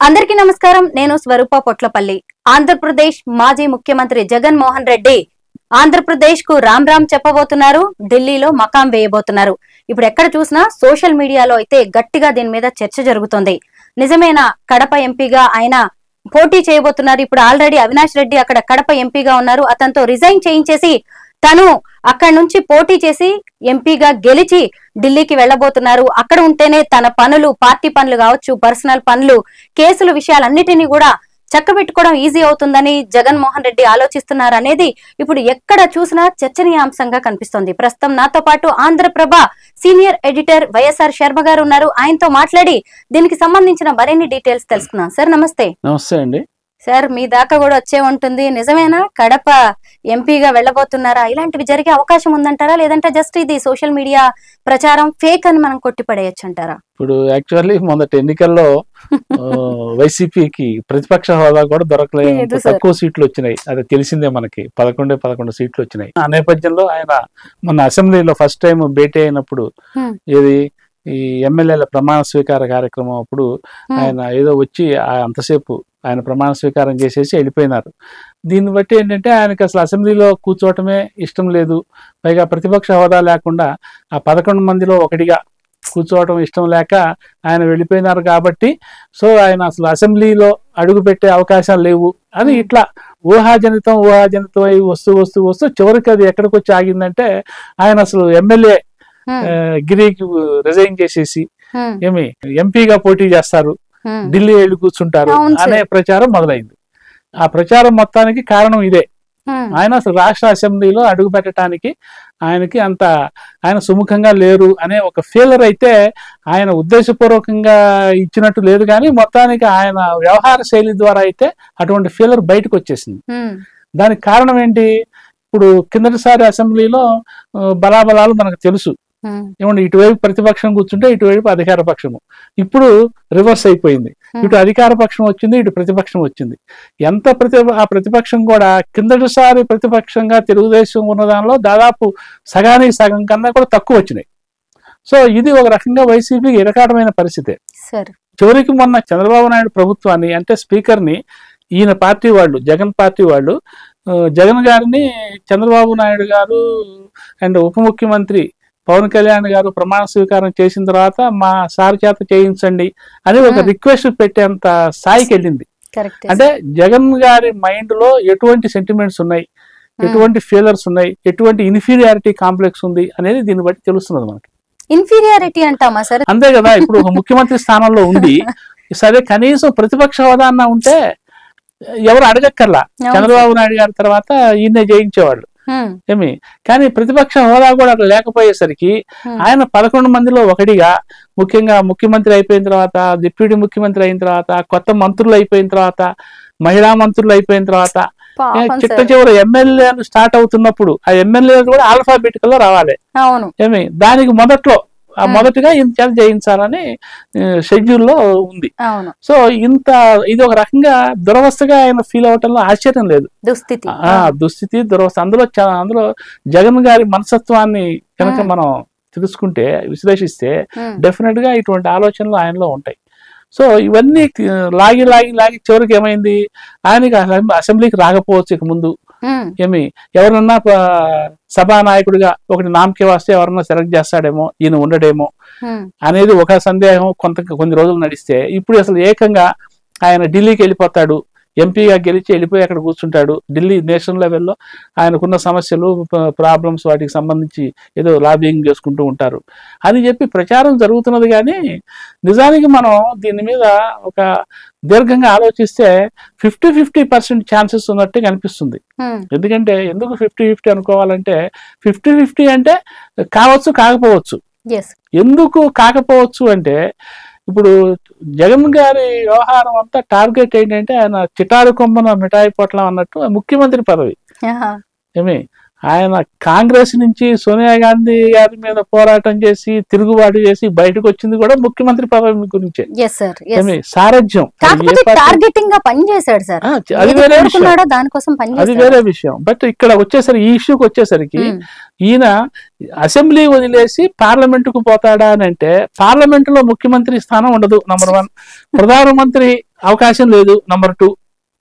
అందరికీ నమస్కారం నేను స్వరూప పొట్లపల్లి ఆంధ్రప్రదేశ్ మాజీ ముఖ్యమంత్రి జగన్ మోహన్ రెడ్డి ఆంధ్రప్రదేశ్ కు రామ్ రామ్ చెప్పబోతున్నారు ఢిల్లీలో మకాం వేయబోతున్నారు ఇప్పుడు ఎక్కడ చూసినా సోషల్ మీడియాలో అయితే గట్టిగా దీని మీద చర్చ జరుగుతోంది నిజమేనా కడప ఎంపీగా ఆయన పోటీ చేయబోతున్నారు ఇప్పుడు ఆల్రెడీ అవినాష్ రెడ్డి అక్కడ కడప ఎంపీగా ఉన్నారు అతనితో రిజైన్ చేయించేసి తను అక్కడి నుంచి పోటీ చేసి ఎంపీగా గెలిచి ఢిల్లీకి వెళ్ళబోతున్నారు అక్కడ ఉంటేనే తన పనులు పార్టీ పనులు కావచ్చు పర్సనల్ పనులు కేసుల విషయాలన్నిటినీ కూడా చక్కబెట్టుకోవడం ఈజీ అవుతుందని జగన్మోహన్ రెడ్డి ఆలోచిస్తున్నారు అనేది ఇప్పుడు ఎక్కడ చూసినా చర్చనీయాంశంగా కనిపిస్తోంది ప్రస్తుతం నాతో పాటు Andhraprabha senior editor YSR Sharma garu ఉన్నారు ఆయనతో మాట్లాడి దీనికి సంబంధించిన మరిన్ని డీటెయిల్స్ తెలుసుకుందాం సార్ నమస్తే నమస్తే అండి సార్ మీ దాకా కూడా వచ్చే ఉంటుంది నిజమేనా కడప ఎంపీగా వెళ్ళబోతున్నారా ఇలాంటివి జరిగే అవకాశం ఉందంటారా లేదంటే జస్ట్ ఇది సోషల్ మీడియా ప్రచారం ఫేక్ అని మనం కొట్టిపడేయచ్చు అంటారా ఇప్పుడు యాక్చువల్లీ మొదటి ఎన్నికల్లో ఆ, వైసీపీకి ప్రతిపక్ష హోదా కూడా దొరకలేదు లేదు సార్. తక్కువ సీట్లు వచ్చినాయి అది తెలిసిందే మనకి పదకొండే పదకొండు సీట్లు వచ్చినాయి ఆ నేపథ్యంలో ఆయన మన అసెంబ్లీలో ఫస్ట్ టైం భేటీ అయినప్పుడు Hmm. ఇది ఈ ఎమ్మెల్యేల ప్రమాణ స్వీకార కార్యక్రమం అప్పుడు Hmm. ఆయన ఏదో వచ్చి ఆ అంతసేపు ఆయన ప్రమాణ స్వీకారం చేసేసి వెళ్ళిపోయినారు దీన్ని బట్టి ఏంటంటే ఆయనకి అసలు అసెంబ్లీలో కూర్చోవటమే ఇష్టం లేదు పైగా ప్రతిపక్ష హోదా లేకుండా ఆ పదకొండు మందిలో ఒకటిగా కూర్చోవటం ఇష్టం లేక ఆయన వెళ్ళిపోయినారు కాబట్టి సో ఆయన అసలు అసెంబ్లీలో అడుగు పెట్టే అవకాశాలు లేవు అని ఇట్లా ఊహాజనితం ఊహాజనితం అయి వస్తూ వస్తూ వస్తూ చివరికి అది ఎక్కడికి వచ్చి ఆగిందంటే ఆయన అసలు ఎమ్మెల్యే హ్మ్, గిరికి రిజైన్ చేసేసి హ్మ్, ఏమి ఎంపీగా పోటీ చేస్తారు హ్మ్. ఢిల్లీ వెళ్ళి కూర్చుంటారు అవును సార్. అనే ప్రచారం మొదలైంది ఆ ప్రచారం మొత్తానికి కారణం ఇదే హ్మ్, ఆయన అసలు రాష్ట్ర అసెంబ్లీలో అడుగు పెట్టడానికి ఆయనకి అంత ఆయన సుముఖంగా లేరు అనే ఒక ఫీలర్ అయితే ఆయన ఉద్దేశపూర్వకంగా ఇచ్చినట్టు లేదు కానీ మొత్తానికి ఆయన వ్యవహార శైలి ద్వారా అయితే అటువంటి ఫీలర్ బయటకు వచ్చేసింది హ్మ్, దానికి కారణం ఏంటి ఇప్పుడు కిందటిసారి అసెంబ్లీలో ఆ, బలాబలాలు మనకు తెలుసు హ్మ్, ఏమంటే ఇటువైపు ప్రతిపక్షం కూర్చుంటే ఇటువైపు అధికార పక్షము ఇప్పుడు రివర్స్ అయిపోయింది Hmm. ఇటు అధికార పక్షం వచ్చింది ఇటు ప్రతిపక్షం వచ్చింది ఎంత ప్రతి ఆ ప్రతిపక్షం కూడా కిందటిసారి ప్రతిపక్షంగా తెలుగుదేశం ఉన్న దానిలో దాదాపు సగానికి సగం కన్నా కూడా తక్కువ వచ్చినాయి సో ఇది ఒక రకంగా వైసీపీకి ఇరకాటమైన పరిస్థితే సార్ చివరికి మొన్న చంద్రబాబు నాయుడు ప్రభుత్వాన్ని అంటే స్పీకర్ని ఈయన పార్టీ వాళ్ళు జగన్ పార్టీ వాళ్ళు ఆ, జగన్ గారిని చంద్రబాబు నాయుడు గారు అండ్ ఉప ముఖ్యమంత్రి పవన్ కళ్యాణ్ గారు ప్రమాణ స్వీకారం చేసిన తర్వాత మా సార్ చేత చేయించండి అని ఒక Hmm. రిక్వెస్ట్ పెట్టేంత స్థాయికి వెళ్ళింది కరెక్ట్ అంటే జగన్ గారి మైండ్ లో ఎటువంటి సెంటిమెంట్స్ ఉన్నాయి ఎటువంటి ఫీలర్స్ ఉన్నాయి ఎటువంటి ఇన్ఫీరియారిటీ కాంప్లెక్స్ ఉంది అనేది దీన్ని బట్టి తెలుస్తున్నది మనకి ఇన్ఫీరియారిటీ అంటామా సార్ అంతే కదా ఇప్పుడు ఒక ముఖ్యమంత్రి స్థానంలో ఉండి సరే కనీసం ప్రతిపక్ష హోదా అన్న ఉంటే ఎవరు అడగక్కర్లా అవును చంద్రబాబు నాయుడు గారి తర్వాత ఈయనే జయించేవాళ్ళు హ్మ్, ఏమి కానీ ప్రతిపక్ష హోదా కూడా అక్కడ లేకపోయేసరికి హ్మ్, ఆయన పదకొండు మందిలో ఒకటిగా ముఖ్యంగా ముఖ్యమంత్రి అయిపోయిన తర్వాత డిప్యూటీ ముఖ్యమంత్రి అయిన తర్వాత కొత్త మంత్రులు అయిపోయిన తర్వాత మహిళా మంత్రులు అయిపోయిన తర్వాత ఏ, పాపం చిట్ట సార్. చివరి ఎమ్మెల్యేలు స్టార్ట్ అవుతున్నప్పుడు ఆ ఎమ్మెల్యేలు కూడా ఆల్ఫాబెటికల్ లో రావాలి అవును ఏమి దానికి మొదట్లో ఆ Hmm. మొదటగా ఇంత చేత జయించాలని షెడ్యూల్లో ఉంది అవును సో ఇంత ఇది ఒక రకంగా దురవస్థగా ఆయన ఫీల్ అవటంలో ఆశ్చర్యం లేదు దుస్థితి ఆ దుస్థితి దురవస్థ అందులో చా- అందులో జగన్ గారి మనస్తత్వాన్ని కనుక Hmm. మనం తెలుసుకుంటే విశ్లేషిస్తే హ్మ్, డెఫినెట్ గా ఇటువంటి ఆలోచనలు ఆయనలో ఉంటాయి సో ఇవన్నీ ఆ, లాగి లాగి లాగి చివరికి ఏమైంది ఆయనకి అసెం- అసెంబ్లీకి రాకపోవచ్చు ఇక ముందు హ్మ్, ఏమి ఎవరన్నా ప- సభానాయకుడిగా ఒకటి నామకే వస్తే ఎవరన్నా సెలెక్ట్ చేస్తాడేమో ఈయన ఉండడేమో హ్మ్, అనేది ఒక సందేహం కొంత కొన్ని రోజులు నడిస్తే ఇప్పుడు అసలు ఏకంగా ఆయన ఢిల్లీకి వెళ్ళిపోతాడు ఎంపీగా గెలిచి వెళ్ళిపోయి అక్కడ కూర్చుంటాడు ఢిల్లీ నేషనల్ లెవెల్లో ఆయనకున్న సమస్యలు ప్రాబ్లమ్స్ వాటికి సంబంధించి ఏదో లాబింగ్ చేసుకుంటూ ఉంటారు అని చెప్పి ప్రచారం జరుగుతున్నది కానీ నిజానికి మనం దీని మీద ఒక దీర్ఘంగా ఆలోచిస్తే ఫిఫ్టీ ఫిఫ్టీ పర్సెంట్ ఛాన్సెస్ ఉన్నట్టు కనిపిస్తుంది హ్మ్, ఎందుకంటే ఎందుకు ఫిఫ్టీ ఫిఫ్టీ అనుకోవాలంటే ఫిఫ్టీ ఫిఫ్టీ అంటే కావచ్చు కాకపోవచ్చు yes ఎందుకు కాకపోవచ్చు అంటే ఇప్పుడు జగన్ గారి వ్యవహారం అంతా టార్గెట్ ఏంటంటే ఆయన చిటారు కొమ్మన మిఠాయి పొట్లం అన్నట్టు ముఖ్యమంత్రి పదవి ఆహా, ఏమి ఆయన కాంగ్రెస్ నుంచి సోనియా గాంధీ గారి మీద పోరాటం చేసి తిరుగుబాటు చేసి బయటకు వచ్చింది కూడా ముఖ్యమంత్రి పదవి గురించే yes sir yes ఏమి సారథ్యం అది ఏ కాకపోతే పార్టీ- టార్గెటింగ్ గా పని చేశాడు సార్ ఆ, అది వేరే విషయం కోరుకున్నాడో దానికోసం పని అది చేశాడు వేరే విషయం బట్ ఇక్కడ వచ్చేసరికి ఈ ఇష్యూకి వచ్చేసరికి హ్మ్, ఈయన అసెంబ్లీ వదిలేసి పార్లమెంట్ కు పోతాడా అని అంటే పార్లమెంట్ లో ముఖ్యమంత్రి స్థానం ఉండదు నంబర్ వన్ ప్రధానమంత్రి అవకాశం లేదు నంబర్ టూ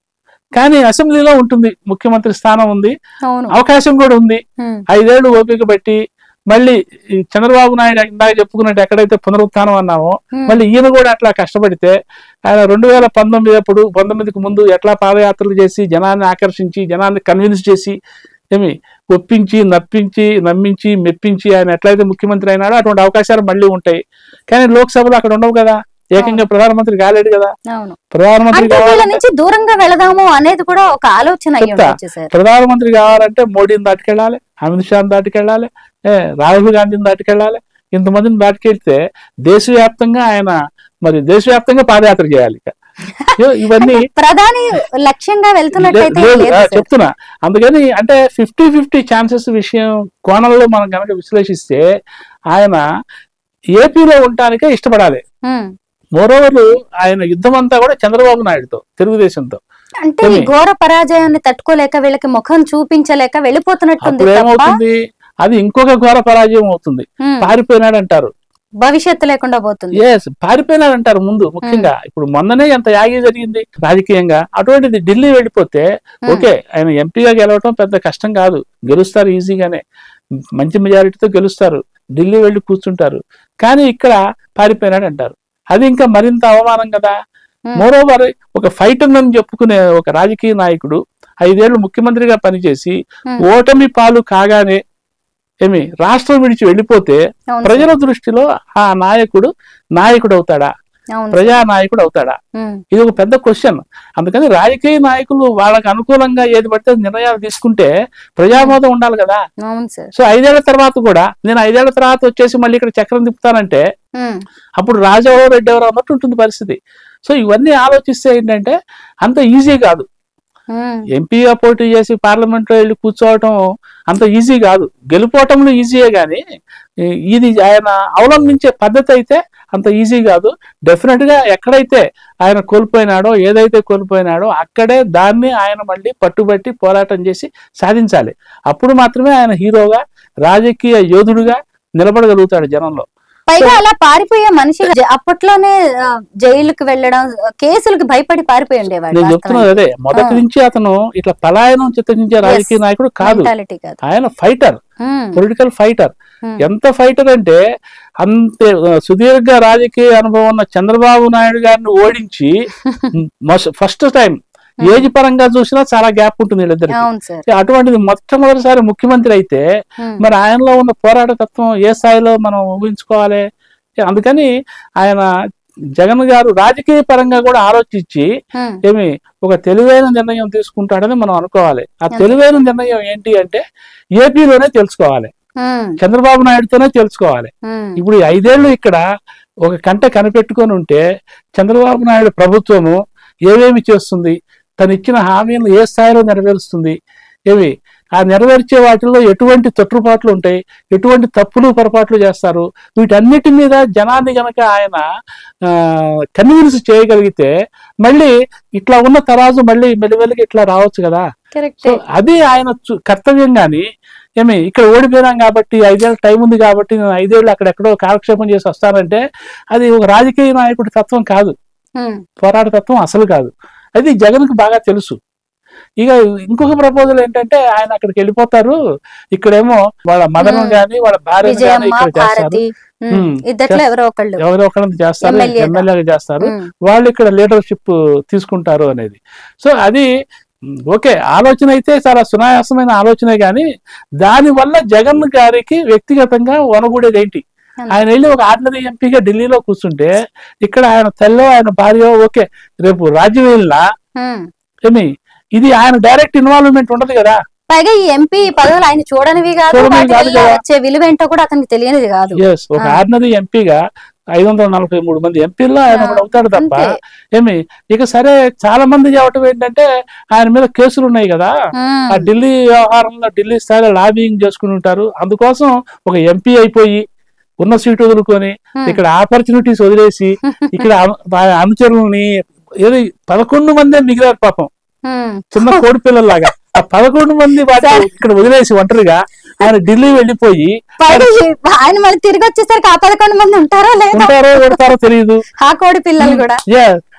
కానీ అసెంబ్లీలో ఉంటుంది ముఖ్యమంత్రి స్థానం ఉంది అవును అవకాశం కూడా ఉంది ఉమ్, ఐదేళ్లు ఓపిక పెట్టి మళ్ళీ ఈ చంద్రబాబు నాయుడు ఇందాక చెప్పుకున్నట్టు ఎక్కడైతే పునరుత్థానం అన్నామో ఉమ్, మళ్ళీ ఈయన కూడా అట్లా కష్టపడితే ఆయన రెండు వేల పంతొమ్మిది అప్పుడు పంతొమ్మిదికి ముందు ఎట్లా పాదయాత్రలు చేసి జనాన్ని ఆకర్షించి జనాన్ని కన్విన్స్ చేసి ఏమి ఒప్పించి నప్పించి నమ్మించి మెప్పించి ఆయన ఎట్లయితే ముఖ్యమంత్రి అయినాడో అటువంటి అవకాశాలు మళ్ళీ ఉంటాయి కానీ లోక్సభలో అక్కడ ఉండవు కదా ఏకంగా ప్రధానమంత్రి కాలేడు కదా అవును ప్రధానమంత్రి అంటే వీళ్ళ కావాలంటే నుంచి దూరంగా వెళదాము అనేది కూడా ఒక ఆలోచన అయ్యి చెప్తా. ఉండొచ్చు సార్ ప్రధానమంత్రి కావాలంటే మోడీని దాటుకెళ్ళాలి అమిత్ షాని దాటుకెళ్ళాలి ఏ, రాహుల్ గాంధీని దాటుకెళ్ళాలి ఇంతమందిని దాటుకెళ్తే దేశవ్యాప్తంగా ఆయన మరి దేశవ్యాప్తంగా పాదయాత్ర చేయాలి ఇక. ఇ- ఇవన్నీ ప్రధాని లక్ష్యంగా వెళ్తున్నట్టయితే లేదు, లేదు ఆ, సార్. చెప్తున్నా అందుకని అంటే ఫిఫ్టీ ఫిఫ్టీ ఛాన్సెస్ విషయం కోణంలో మనం కనుక విశ్లేషిస్తే ఆయన ఏపీలో ఉండటానికే ఇష్టపడాలి ఉమ్. మోరోవర్ ఆయన యుద్ధం అంతా కూడా చంద్రబాబు నాయుడుతో తెలుగుదేశంతో అంటే ఈ ఏమి? ఘోర పరాజయాన్ని తట్టుకోలేక వీళ్ళకి ముఖం చూపించలేక వెళ్ళిపోతున్నట్టుంది అప్పుడు తప్ప ఏమవుతుంది అది ఇంకొక ఘోర పరాజయం అవుతుంది ఉమ్, పారిపోయినాడు అంటారు భవిష్యత్తు లేకుండా పోతుంది ఎస్ పారిపోయినాడు అంటారు ముందు ముఖ్యంగా ఇప్పుడు మొన్ననే ఎంత యాగి జరిగింది రాజకీయంగా అటువంటిది ఢిల్లీ వెళ్ళిపోతే ఉమ్, ఓకే ఆయన ఎంపీగా గెలవటం పెద్ద కష్టం కాదు గెలుస్తారు ఈజీగానే మంచి మెజారిటీతో గెలుస్తారు ఢిల్లీ వెళ్ళి కూర్చుంటారు కానీ ఇక్కడ పారిపోయినాడు అంటారు అది ఇంకా మరింత అవమానం కదా ఉమ్, మోరోవర్ ఒక ఫైటర్ అని చెప్పుకునే ఒక రాజకీయ నాయకుడు ఐదేళ్లు ముఖ్యమంత్రిగా పనిచేసి ఉమ్, ఓటమి పాలు కాగానే ఏమి రాష్ట్రం విడిచి వెళ్ళిపోతే అవును ప్రజల దృష్టిలో ఆ నాయకుడు నాయకుడు అవుతాడా సార్, అవును సార్. ప్రజా నాయకుడు అవుతాడా ఉమ్, ఇది ఒక పెద్ద క్వశ్చన్ అందుకని రాజకీయ నాయకులు వాళ్ళకి అనుకూలంగా ఏది పడితే అది నిర్ణయాలు తీసుకుంటే ప్రజామోదం ఉండాలి కదా అవును సార్ సో ఐదేళ్ల తర్వాత కూడా నేను ఐదేళ్ల తర్వాత వచ్చేసి మళ్ళీ ఇక్కడ చక్రం తిప్పుతానంటే ఉమ్, అప్పుడు రాజావో రెడ్డి ఎవరో అన్నట్టు ఉంటుంది పరిస్థితి సో ఇవన్నీ ఆలోచిస్తే ఏంటంటే అంత ఈజీ కాదు ఉమ్, ఎంపీగా పోటీ చేసి పార్లమెంట్ లో వెళ్ళి కూర్చోవటం అంత ఈజీ కాదు గెలుపోవటంలో ఈజీయే కానీ ఇది ఆయన అవలంబించే పద్ధతి అయితే అంత ఈజీ కాదు డెఫినెట్ గా ఎక్కడైతే ఆయన కోల్పోయినాడో ఏదైతే కోల్పోయినాడో అక్కడే దాన్ని ఆయన మళ్ళీ పట్టుబట్టి పోరాటం చేసి సాధించాలి అప్పుడు మాత్రమే ఆయన హీరోగా రాజకీయ యోధుడుగా నిలబడగలుగుతాడు జనంలో పైగా అలా పారిపోయే మనిషి జ- అప్పట్లోనే ఆ, జైలుకి వెళ్ళడం కేసులకు భయపడి పారిపోయి ఉండేవాడు నేను చెప్తున్నది అదే మొదటి ఆ. నుంచి అతను ఇట్లా పలాయనం చిత్రించే రాజకీయ నాయకుడు కాదు మెంటాలిటీ కాదు ఆయన fighter um, political fighter um, ఎంత ఫైటర్ అంటే అంతే ఆ, సుదీర్ఘ రాజకీయ అనుభవం ఉన్న చంద్రబాబు నాయుడు గారిని ఓడించి ఫస్ట్ టైం ఏజ్ పరంగా చూసినా చాలా గ్యాప్ ఉంటుంది వీళ్ళిద్దరికి అవును సార్ అటువంటిది మొట్టమొదటిసారి ముఖ్యమంత్రి అయితే ఉమ్, మరి ఆయనలో ఉన్న పోరాట తత్వం ఏ స్థాయిలో మనం ఊహించుకోవాలి అందుకని ఆయన జగన్ గారు రాజకీయ పరంగా కూడా ఆలోచించి ఉమ్, ఏమి ఒక తెలివైన నిర్ణయం తీసుకుంటాడని మనం అనుకోవాలి ఆ అంతే. తెలివైన నిర్ణయం ఏంటి అంటే ఏపీలోనే తెలుసుకోవాలి ఉమ్, చంద్రబాబు నాయుడుతోనే తెలుసుకోవాలి ఉమ్, ఇప్పుడు ఈ ఐదేళ్లు ఇక్కడ ఒక కంట కనిపెట్టుకొని ఉంటే చంద్రబాబు నాయుడు ప్రభుత్వము ఏమేమి చేస్తుంది తను ఇచ్చిన హామీలను ఏ స్థాయిలో నెరవేరుస్తుంది ఏవి ఆ నెరవేర్చే వాటిల్లో ఎటువంటి తొట్టుపాట్లు ఉంటాయి ఎటువంటి తప్పులు పొరపాట్లు చేస్తారు వీటన్నిటి మీద జనాన్ని గనక ఆయన కన్విన్స్ చేయగలిగితే మళ్ళీ ఇట్లా ఉన్న తరాజు మళ్ళీ మెల్లిమెల్లిగా ఇట్లా రావచ్చు కదా కరెక్ట్ సో అది ఆయన చు- కర్తవ్యం గాని ఏమి ఇక్కడ ఓడిపోయినాం కాబట్టి ఐదేళ్ళ టైం ఉంది కాబట్టి నేను ఐదేళ్ళు అక్కడెక్కడో కాలక్షేపం చేసి వస్తానంటే అది ఒక రాజకీయ నాయకుడి తత్వం కాదు ఉమ్, పోరాట తత్వం అసలు కాదు అది జగన్కు బాగా తెలుసు ఇక ఇంకొక ప్రపోజల్ ఏంటంటే ఆయన అక్కడికి వెళ్ళిపోతారు ఇక్కడేమో వాళ్ళ మదనం Hmm. గాని వాళ్ళ భార్య గాని విజయమ్మ ఇక్కడ చేస్తారు భారతి ఉమ్, ఉమ్, ఇద్దట్లో ఎవరో ఒకళ్ళు ఎవరో ఒకరిని చేస్తారు ఎమ్మెల్యేగా. ఎమ్మెల్యేగా చేస్తారు ఉమ్, వాళ్ళు ఇక్కడ లీడర్షిప్ తీసుకుంటారు అనేది సో అది మ్, ఓకే ఆలోచన అయితే చాలా సునాయాసమైన ఆలోచనే కానీ దానివల్ల జగన్ గారికి వ్యక్తిగతంగా వనగూడేది ఏంటి ఆయన వెళ్ళి ఒక ఆర్డినరీ ఎంపీగా ఢిల్లీలో కూర్చుంటే ఇక్కడ ఆయన తల్లో ఆయన భార్య ఓకే రేపు రాజ్యం వెళ్ళినా ఉమ్. ఏమి ఇది ఆయన డైరెక్ట్ ఇన్వాల్వ్మెంట్ ఉండదు కదా పైగా ఈ ఎంపీ పదవులు ఆయన చూడనివి కాదు చూడనివి వాటి కాదు వల్ల కదా. వచ్చే విలువ ఏంటో కూడా అతనికి తెలియనిది కాదు ఎస్ ఒక ఆ. ఆర్డినరీ ఎంపీగా ఐదు వందల నలభై మూడు మంది ఎంపీల్లో ఆయన ఆ, ఒకడు అవుతాడు తప్ప అంతే. ఏమి ఇక సరే చాలా మంది చెప్పడం ఏంటంటే ఆయన మీద కేసులు ఉన్నాయి కదా ఉమ్, ఆ ఢిల్లీ వ్యవహారంలో ఢిల్లీ స్థాయిలో లాబింగ్ చేసుకుని ఉంటారు అందుకోసం ఒక ఎంపీ అయిపోయి ఉన్న సీటు వదులుకొని ఉమ్. ఇక్కడ ఆపర్చునిటీస్ వదిలేసి ఇక్కడ అను- ఆ అనుచరులని ఏది పదకొండు మందే మిగిలారు పాపం ఉమ్. చిన్న కోడి పిల్లల్లాగా ఆ పదకొండు మంది వాటి సరే. ఇక్కడ వదిలేసి ఒంటరిగా ఆయన ఢిల్లీ వెళ్ళిపోయి పైగా ఈ- ఆయన మళ్ళీ తిరిగి వచ్చేసరికి ఆ పదకొండు మంది ఉంటారో లేదో ఉంటారో పెడతారో తెలియదు ఆ కోడి పిల్లలు కూడా Yeah.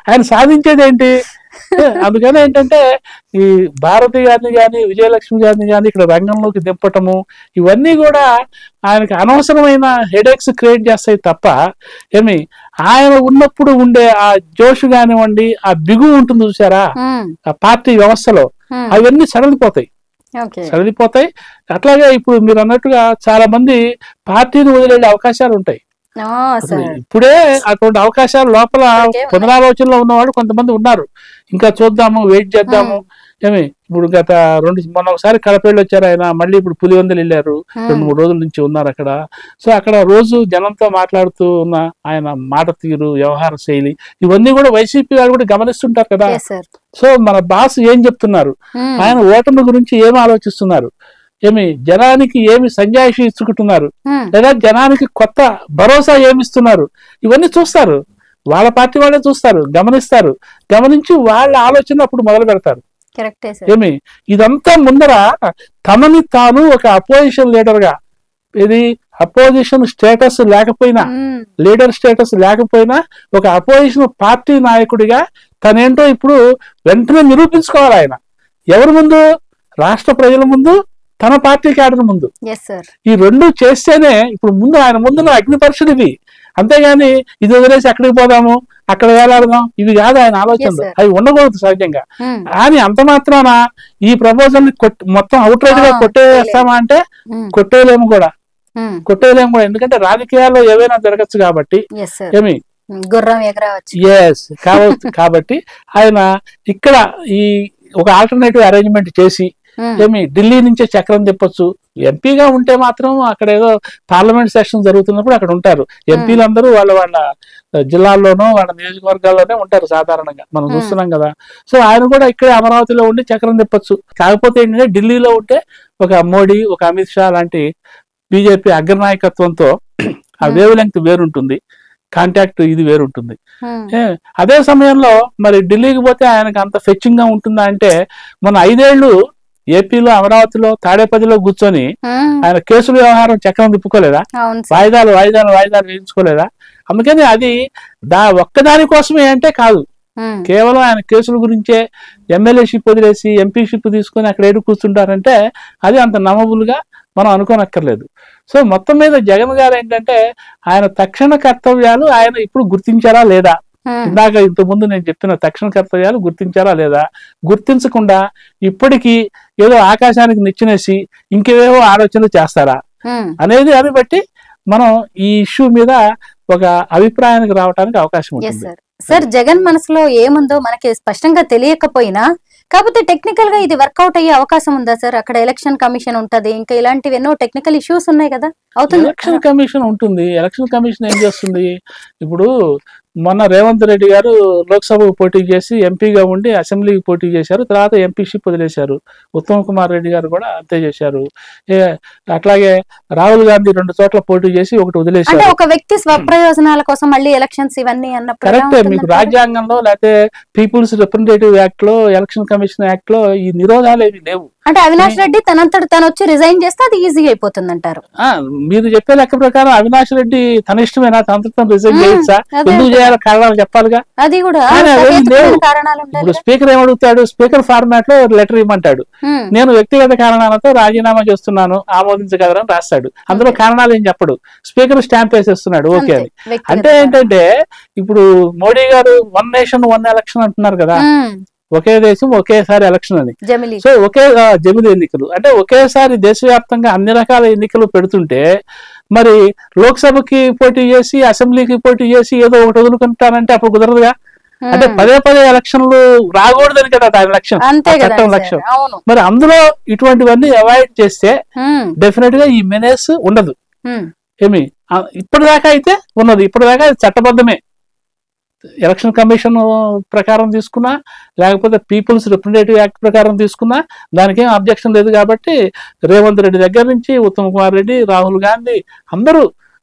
ఆయన సాధించేది ఏంటి అందుకని ఏంటంటే ఈ భారతి గారిని కానీ విజయలక్ష్మి గారిని కానీ ఇక్కడ రంగంలోకి దింపటము ఇవన్నీ కూడా ఆయనకి అనవసరమైన హెడేక్స్ క్రియేట్ చేస్తాయి తప్ప ఏమి ఆయన ఉన్నప్పుడు ఉండే ఆ జోష్ కానివ్వండి ఆ బిగు ఉంటుంది చూసారా ఉమ్, ఆ పార్టీ వ్యవస్థలో ఉమ్, అవన్నీ సడలిపోతాయి ఓకే సడలిపోతాయి అట్లాగే ఇప్పుడు మీరు అన్నట్టుగా చాలా మంది పార్టీని వదిలేళ్ళే అవకాశాలు ఉంటాయి ఆ, అసలు సార్ ఇప్పుడే అటువంటి అవకాశాలు లోపల ఇప్పటికే ఉన్నాయి. పునరాలోచనలో ఉన్నవాడు కొంతమంది ఉన్నారు ఇంకా చూద్దాము వెయిట్ చేద్దాము ఏమి ఇప్పుడు గత రెండు మొన్న ఒకసారి కడపేళ్ళు వచ్చారు ఆయన మళ్ళీ ఇప్పుడు పులివెందులు వెళ్ళారు రెండు మూడు రోజుల నుంచి ఉన్నారు అక్కడ సో అక్కడ రోజు జనంతో మాట్లాడుతూ ఉన్న ఆయన మాట తీరు వ్యవహార శైలి ఇవన్నీ కూడా వైసీపీ వాళ్ళు కూడా గమనిస్తుంటారు కదా ఎస్ సార్ సో మన బాస్ ఏం చెప్తున్నారు ఉమ్, ఆయన ఓటమి గురించి ఏమి ఆలోచిస్తున్నారు ఏమి జనానికి ఏమి సంజాయిషి ఇచ్చుకుంటున్నారు ఉమ్, లేదా జనానికి కొత్త భరోసా ఏమిస్తున్నారు ఇవన్నీ చూస్తారు వాళ్ళ పార్టీ వాళ్ళే చూస్తారు గమనిస్తారు గమనించి వాళ్ళ ఆలోచన అప్పుడు మొదలు పెడతారు కరెక్టే సార్ ఏమి ఇదంతా ముందర తమని తాను ఒక అపోజిషన్ లీడర్ గా ఇది అపోజిషన్ స్టేటస్ లేకపోయినా ఉమ్, లీడర్ స్టేటస్ లేకపోయినా ఒక అపోజిషన్ పార్టీ నాయకుడిగా తనేంటో ఇప్పుడు వెంటనే నిరూపించుకోవాలి ఆయన ఎవరి ముందు రాష్ట్ర ప్రజల ముందు తన పార్టీ క్యాడర్ ముందు ఎస్ సార్ ఈ రెండు చేస్తేనే ఇప్పుడు ముందు ఆయన ముందున్న అగ్ని పరీక్షలు ఇవి అంతేగాని ఇది వదిలేసి అక్కడికి పోదాము అక్కడ వేలాడదాం ఇవి కాదు ఆయన ఆలోచనలు Yes, sir. అవి ఉండకూడదు సహజంగా ఉమ్, కానీ అంత మాత్రాన ఈ ప్రపోజల్ ని కొట్- మొత్తం అవుట్ రైట్ గా ఆ, కొట్టేస్తామా అంటే ఉమ్, కొట్టేయలేము కూడా ఉమ్, కొట్టేయలేము కూడా ఎందుకంటే రాజకీయాల్లో ఏవైనా జరగచ్చు కాబట్టి ఎస్ సార్ ఏమి ఉమ్, గుర్రం ఎగరవచ్చు ఎస్ కాబట్టి ఆయన ఇక్కడ ఈ ఒక ఆల్టర్నేటివ్ అరేంజ్మెంట్ చేసి ఉమ్, ఏమి ఢిల్లీ నుంచే చక్రం తిప్పొచ్చు ఎంపీగా ఉంటే మాత్రం అక్కడ ఏదో పార్లమెంట్ సెషన్ జరుగుతున్నప్పుడు అక్కడ ఉంటారు ఎంపీలందరూ వాళ్ళ వాళ్ళ జిల్లాల్లోనో వాళ్ళ నియోజకవర్గాల్లోనే ఉంటారు సాధారణంగా మనం Hmm. చూస్తున్నాం కదా సో ఆయన కూడా ఇక్కడే అమరావతిలో ఉండి చక్రం తిప్పొచ్చు కాకపోతే ఏంటంటే ఢిల్లీలో ఉంటే ఒక మోడీ ఒక అమిత్ షా లాంటి బీజేపీ అగ్రనాయకత్వంతో ఆ Hmm. వేవ్ లెంగ్త్ వేరుంటుంది కాంటాక్ట్ ఇది వేరుంటుంది ఉమ్, ఏ, అదే సమయంలో మరి ఢిల్లీకి పోతే ఆయనకు అంత ఫెచ్చింగ్ గా ఉంటుందా అంటే మన ఐదేళ్లు ఏపీలో అమరావతిలో తాడేపల్లిలో కూర్చొని ఉమ్, ఆయన కేసుల వ్యవహారం చక్రం తిప్పుకోలేదా అవును సార్ వాయిదాలు వాయిదాలు వాయిదాలు వేయించుకోలేదా అందుకని అది దా ఒక్కదాని కోసమే అంటే కాదు ఉమ్, కేవలం ఆయన కేసుల గురించే ఎమ్మెల్యేషిప్ వదిలేసి ఎంపీషిప్ తీసుకొని అక్కడ ఏడు కూర్చుంటారంటే అది అంత నమ్మబుల్గా మనం అనుకోనక్కర్లేదు సో మొత్తం మీద జగన్ గారు ఏంటంటే ఆయన తక్షణ కర్తవ్యాలు ఆయన ఇప్పుడు గుర్తించారా లేదా ఉమ్, ఇందాక ఇంత ముందు నేను చెప్పిన తక్షణ కర్తవ్యాలు గుర్తించారా లేదా గుర్తించకుండా ఇప్పటికీ ఏదో ఆకాశానికి నిచ్చినేసి ఇంకేవేవో ఆలోచనలు చేస్తారా ఉమ్, అనేది అని బట్టి మనం ఈ ఇష్యూ మీద ఒక అభిప్రాయానికి రావడానికి అవకాశం ఎస్ ఉంటుంది సార్ సార్ జగన్ మనసులో ఏముందో మనకి స్పష్టంగా తెలియకపోయినా కాకపోతే టెక్నికల్ గా ఇది వర్కౌట్ అయ్యే అవకాశం ఉందా సార్ అక్కడ ఎలక్షన్ కమిషన్ ఉంటది ఇంకా ఇలాంటివి ఎన్నో టెక్నికల్ ఇష్యూస్ ఉన్నాయి కదా అవుతుంది ఎలక్షన్ కమిషన్ ఉంటుంది ఎలక్షన్ కమిషన్ ఏం చేస్తుంది ఇప్పుడు మొన్న రేవంత్ రెడ్డి గారు లోక్సభకు పోటీ చేసి ఎంపీగా ఉండి అసెంబ్లీకి పోటీ చేశారు తర్వాత ఎంపీషిప్ వదిలేశారు ఉత్తమ్ కుమార్ రెడ్డి గారు కూడా అంతే చేశారు ఏ, అట్లాగే రాహుల్ గాంధీ రెండు చోట్ల పోటీ చేసి ఒకటి అంటే వదిలేశారు ఒక వ్యక్తి స్వప్రయోజనాల కోసం మళ్ళీ ఎలక్షన్స్ ఇవన్నీ అన్నప్పుడు ఎలా కరెక్టే మీకు ఉంటుందంటారు? రాజ్యాంగంలో లేకపోతే పీపుల్స్ రిప్రజెంటేటివ్ యాక్ట్ లో ఎలక్షన్ కమిషన్ యాక్ట్ లో ఈ నిరోధాలు ఏమి లేవు అంటే అవినాష్ రెడ్డి తనంతట తను వచ్చి రిజైన్ చేస్తే అది ఈజీ అయిపోతుంది అంటారు ఆ మీరు చెప్పే లెక్క ప్రకారం అవినాష్ రెడ్డి తన ఇష్టమేనా తన రిజైన్ మ్మ్. చేయొచ్చా అదే ఎందుకు అదే. చేయాలో కారణాలు చెప్పాలిగా అది కూడా కానీ అవేం సహేతుకమైన లేవు. కారణాలు ఇప్పుడు ఉండాలి స్పీకర్ ఏమడుగుతాడు స్పీకర్ ఫార్మాట్ లో లెటర్ ఇవ్వమంటాడు ఉమ్, నేను వ్యక్తిగత కారణాలతో రాజీనామా చేస్తున్నాను ఆమోదించగలరని రాస్తాడు అందులో అంతే. కారణాలు ఏం చెప్పడు స్పీకర్ స్టాంప్ వేసేస్తున్నాడు ఓకే అంతే. అని వ్యక్తిగత అంటే ఏంటంటే ఇప్పుడు మోడీ గారు వన్ నేషన్ వన్ ఎలక్షన్ అంటున్నారు కదా కారణం. ఉమ్, ఒకే దేశం ఒకేసారి ఎలక్షన్ అని జమిలీ సో ఒకే ఆ, జమిలి ఎన్నికలు అంటే ఒకేసారి దేశవ్యాప్తంగా అన్ని రకాల ఎన్నికలు పెడుతుంటే మరి లోక్సభకి పోటీ చేసి అసెంబ్లీకి పోటీ చేసి ఏదో ఒకటి వదులుకుంటానంటే అప్పుడు కుదరదుగా అంటే ఉమ్, పదే పదే ఎలక్షన్లు రాకూడదని కదా దాని లక్ష్యం అంతే ఆ కదా చట్టం సార్. లక్ష్యం అవును మరి అందులో ఇటువంటివన్నీ అవాయిడ్ చేస్తే ఉమ్, డెఫినెట్ గా ఈ మెనేస్ ఉండదు ఉమ్, ఏమి ఆ, ఇప్పటిదాకా అయితే ఉన్నది ఇప్పటిదాకా అది చట్టబద్ధమే ఎలక్షన్ కమిషన్ ప్రకారం తీసుకున్నా లేకపోతే పీపుల్స్ రిప్రజెంటేటివ్ యాక్ట్ ప్రకారం తీసుకున్నా దానికి ఏం అబ్జెక్షన్ లేదు కాబట్టి రేవంత్ రెడ్డి దగ్గర నుంచి ఉత్తమ్ కుమార్ రెడ్డి రాహుల్ గాంధీ అందరూ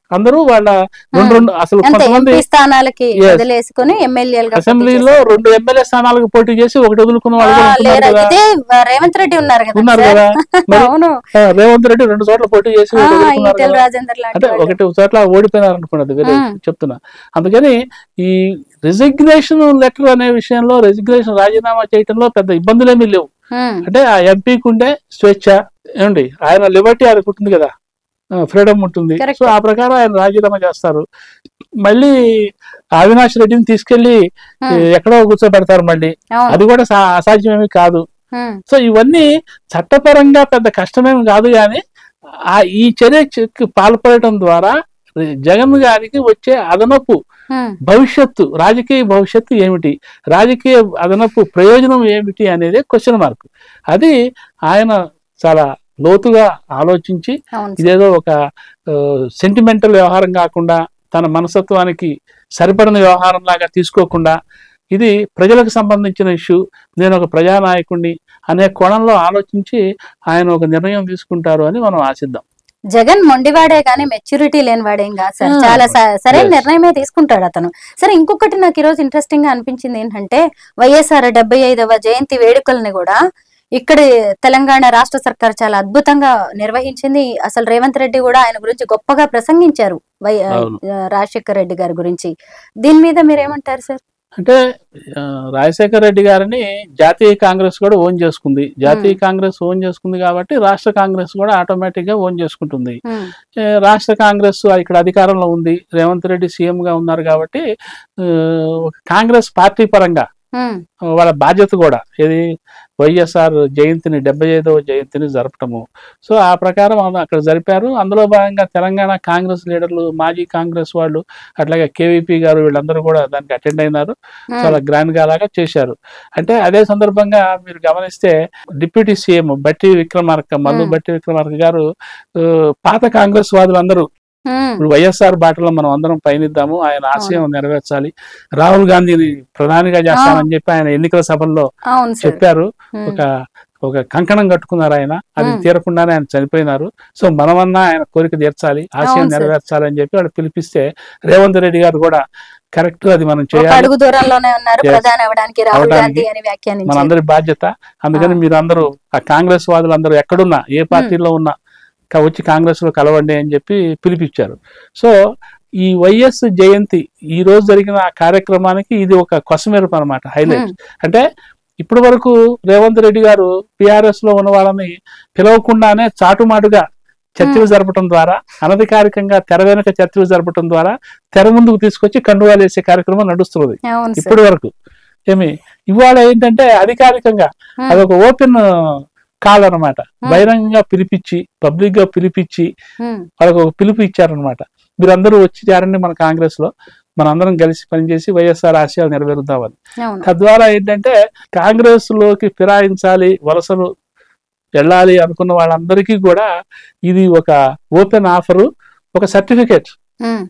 అందరూ వాళ్ళ రెండు రెండు అసలు అంతే కొంతమంది ఎంపీ స్థానాలకి Yes. వదిలేసుకుని ఎమ్మెల్యేలుగా అసెంబ్లీలో రెండు ఎమ్మెల్యే స్థానాలకు పోటీ చేసి ఒకటి వదులుకున్న వాళ్ళు కూడా ఉంటున్నారు లేరా కదా ఇదే రేవంత్ రెడ్డి ఉన్నారు కదా ఉన్నారు సార్. కదా మరి అవును ఆ, రేవంత్ రెడ్డి రెండు చోట్ల పోటీ చేసి ఆ, ఒకటి వదులుకున్నారు ఈటెల కదా. రాజేందర్ లాంటి అంటే వాళ్ళు. ఒకటి చోట్ల ఓడిపోయినారు అనుకున్నది వేరే మ్మ్. చెప్తున్నా అందుకని ఈ రిజిగ్నేషన్ లెటర్ అనే విషయంలో రెసిగ్నేషన్ రాజీనామా చేయటంలో పెద్ద ఇబ్బందులేమీ లేవు ఉమ్, అంటే ఆ ఎంపీకి ఉండే స్వేచ్ఛ ఏమండి ఆయన లిబర్టీ ఆయనకు ఉంటుంది కదా ఫ్రీడమ్ ఉంటుంది Correct. సో ఆ ప్రకారం ఆయన రాజీనామా చేస్తారు మళ్ళీ అవినాష్ రెడ్డిని తీసుకెళ్లి ఉమ్, ఎక్కడో కూర్చోబెడతారు మళ్ళీ అవును అది కూడా సా- అసాధ్యమేమి కాదు ఉమ్, సో ఇవన్నీ చట్టపరంగా పెద్ద కష్టమేమి కాదు కానీ ఆ ఈ చర్యకి పాల్పడటం ద్వారా జగన్ గారికి వచ్చే అదనపు ఉమ్, భవిష్యత్తు రాజకీయ భవిష్యత్తు ఏమిటి రాజకీయ అదనపు ప్రయోజనం ఏమిటి అనేది క్వశ్చన్ మార్క్ అది ఆయన చాలా లోతుగా ఆలోచించి అవును సార్. ఇదేదో ఒక సెంటిమెంటల్ వ్యవహారం కాకుండా తన మనస్తత్వానికి సరిపడిన వ్యవహారం లాగా తీసుకోకుండా ఇది ప్రజలకు సంబంధించిన ఇష్యూ నేను ఒక ప్రజానాయకుడిని అనే కోణంలో ఆలోచించి ఆయన ఒక నిర్ణయం తీసుకుంటారు అని మనం ఆశిద్దాం జగన్ మొండివాడే కానీ మెచ్యూరిటీ లేనివాడేం కాదు సార్ ఆ, చాలా స- సరైన yes. నిర్ణయమే తీసుకుంటాడు అతను సరే ఇంకొకటి నాకు ఈరోజు ఇంట్రెస్టింగ్ గా అనిపించింది ఏంటంటే వైఎస్ఆర్ డెబ్బై ఐదవ జయంతి వేడుకల్ని కూడా ఇక్కడ తెలంగాణ రాష్ట్ర సర్కార్ చాలా అద్భుతంగా నిర్వహించింది అసలు రేవంత్ రెడ్డి కూడా ఆయన గురించి గొప్పగా ప్రసంగించారు వై ఆ, అవును. రాజశేఖర్ రెడ్డి గారి గురించి దీని మీద మీరు ఏమంటారు సార్ అంటే ఆ, రాజశేఖర రెడ్డి గారిని జాతీయ కాంగ్రెస్ కూడా ఓన్ చేసుకుంది జాతీయ కాంగ్రెస్ ఓన్ చేసుకుంది కాబట్టి రాష్ట్ర కాంగ్రెస్ కూడా ఆటోమేటిక్ గా ఓన్ చేసుకుంటుంది ఉమ్, ఏ, రాష్ట్ర కాంగ్రెస్ ఇక్కడ అధికారంలో ఉంది రేవంత్ రెడ్డి సీఎం గా ఉన్నారు కాబట్టి ఆ, ఒక కాంగ్రెస్ పార్టీ పరంగా ఉమ్, వాళ్ళ బాధ్యత కూడా ఇది వైఎస్ఆర్ జయంతిని డెబ్బై ఐదవ జయంతిని జరపటము సో ఆ ప్రకారం అది అక్కడ జరిపారు అందులో భాగంగా తెలంగాణ కాంగ్రెస్ లీడర్లు మాజీ కాంగ్రెస్ వాళ్ళు అట్లాగే కేవీపీ గారు వీళ్ళందరూ కూడా దానికి అటెండ్ అయినారు ఉమ్, చాలా గ్రాండ్ గా అలాగా చేశారు అంటే అదే సందర్భంగా మీరు గమనిస్తే డిప్యూటీ సీఎం బట్టి విక్రమార్క మల్లు Hmm. బట్టి విక్రమార్క గారు ఆ, పాత కాంగ్రెస్ వాదులందరూ ఉమ్, ఇప్పుడు వైఎస్ఆర్ బాటలో మనం అందరం పయనిద్దాము ఆయన ఆశయం నెరవేర్చాలి రాహుల్ గాంధీని ప్రధానిగా చేస్తామని చెప్పి ఆయన ఎన్నికల సభల్లో అవును సార్ చెప్పారు ఉమ్, ఒక ఒక కంకణం కట్టుకున్నారు ఆయన అది Hmm. తీరకుండానే ఆయన చనిపోయినారు సో మనమన్నా ఆయన కోరిక తీర్చాలి ఆశయం అవును సార్. నెరవేర్చాలి అని చెప్పి వాళ్ళు పిలిపిస్తే రేవంత్ రెడ్డి గారు కూడా కరెక్ట్ అది మనం ఒక చేయాలి అడుగు దూరంలోనే ఉన్నారు Yes. ప్రధాని అవడానికి రాహుల్ అవడానికి గాంధీ అని వ్యాఖ్యానించారు మనందరి బాధ్యత అందుకని ఆ. మీరు అందరూ ఆ కాంగ్రెస్ వాదులందరూ ఎక్కడున్నా ఏ పార్టీలో ఉన్నా క- వచ్చి కాంగ్రెస్ లో కలవండి అని చెప్పి పిలిపించారు సో ఈ వైఎస్ జయంతి ఈ రోజు జరిగిన ఆ కార్యక్రమానికి ఇది ఒక కొసమెరుపు అనమాట హైలైట్ ఉమ్, అంటే ఇప్పటి వరకు రేవంత్ రెడ్డి గారు పిఆర్ఎస్ లో ఉన్న వాళ్ళని పిలవకుండానే చాటుమాటుగా చర్చలు జరపడం ద్వారా అనధికారికంగా తెర వెనుక చర్చలు జరపడం ద్వారా తెర ముందుకు తీసుకొచ్చి కండువాలు వేసే కార్యక్రమం నడుస్తున్నది అవును సార్ ఇప్పటి వరకు ఏమి ఇవాళ ఏంటంటే అధికారికంగా Hmm. అదొక ఓపెన్ కాల్ అన్నమాట బహిరంగంగా పిలిపించి పబ్లిక్ గా పిలిపించి ఉమ్, వాళ్ళకి ఒక పిలుపు ఇచ్చారనమాట మీరందరూ వచ్చి చేరండి మన కాంగ్రెస్ లో మనందరం కలిసి పనిచేసి వైఎస్ఆర్ ఆశయాలు నెరవేరుద్దామని అవును తద్వారా ఏంటంటే కాంగ్రెస్ లోకి ఫిరాయించాలి వలసలు వెళ్ళాలి అనుకున్న వాళ్ళందరికీ కూడా ఇది ఒక ఓపెన్ ఆఫరు ఒక సర్టిఫికేట్ ఉమ్,